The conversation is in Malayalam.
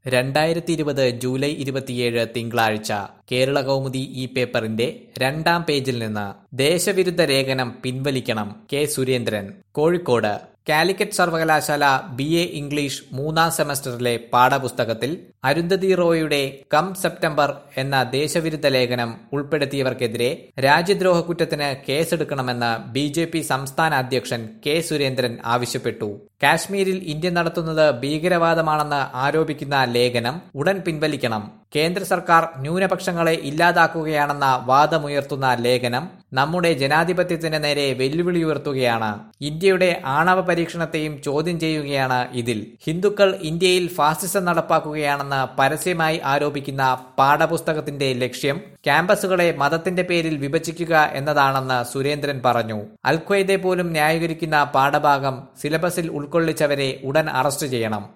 രണ്ടായിരത്തി ഇരുപത് ജൂലൈ ഇരുപത്തിയേഴ് തിങ്കളാഴ്ച കേരള കൗമുദി ഈ പേപ്പറിന്റെ രണ്ടാം പേജിൽ നിന്ന് ദേശവിരുദ്ധ ലേഖനം പിൻവലിക്കണം കെ സുരേന്ദ്രൻ കോഴിക്കോട് കാലിക്കറ്റ് സർവകലാശാല ബി എ ഇംഗ്ലീഷ് മൂന്നാം സെമസ്റ്ററിലെ പാഠപുസ്തകത്തിൽ അരുന്ധതി റോയുടെ കം സെപ്റ്റംബർ എന്ന ദേശവിരുദ്ധ ലേഖനം ഉൾപ്പെടുത്തിയവർക്കെതിരെ രാജ്യദ്രോഹ കുറ്റത്തിന് കേസെടുക്കണമെന്ന് ബി ജെ പി സംസ്ഥാന അധ്യക്ഷൻ കെ സുരേന്ദ്രൻ ആവശ്യപ്പെട്ടു കാശ്മീരിൽ ഇന്ത്യ നടത്തുന്നത് ഭീകരവാദമാണെന്ന് ആരോപിക്കുന്ന ലേഖനം ഉടൻ പിൻവലിക്കണം കേന്ദ്ര സർക്കാർ ന്യൂനപക്ഷങ്ങളെ ഇല്ലാതാക്കുകയാണെന്ന വാദമുയർത്തുന്ന ലേഖനം നമ്മുടെ ജനാധിപത്യത്തിന് നേരെ വെല്ലുവിളി ഉയർത്തുകയാണ് ഇന്ത്യയുടെ ആണവ പരീക്ഷണത്തെയും ചോദ്യം ചെയ്യുകയാണ് ഇതിൽ ഹിന്ദുക്കൾ ഇന്ത്യയിൽ ഫാസിസം നടപ്പാക്കുകയാണെന്ന് പരസ്യമായി ആരോപിക്കുന്ന പാഠപുസ്തകത്തിന്റെ ലക്ഷ്യം ക്യാമ്പസുകളെ മതത്തിന്റെ പേരിൽ വിഭജിക്കുക എന്നതാണെന്ന് സുരേന്ദ്രൻ പറഞ്ഞു അൽഖ്വയ്ദെ പോലും ന്യായീകരിക്കുന്ന പാഠഭാഗം സിലബസിൽ ഉൾക്കൊള്ളിച്ചവരെ ഉടൻ അറസ്റ്റ് ചെയ്യണം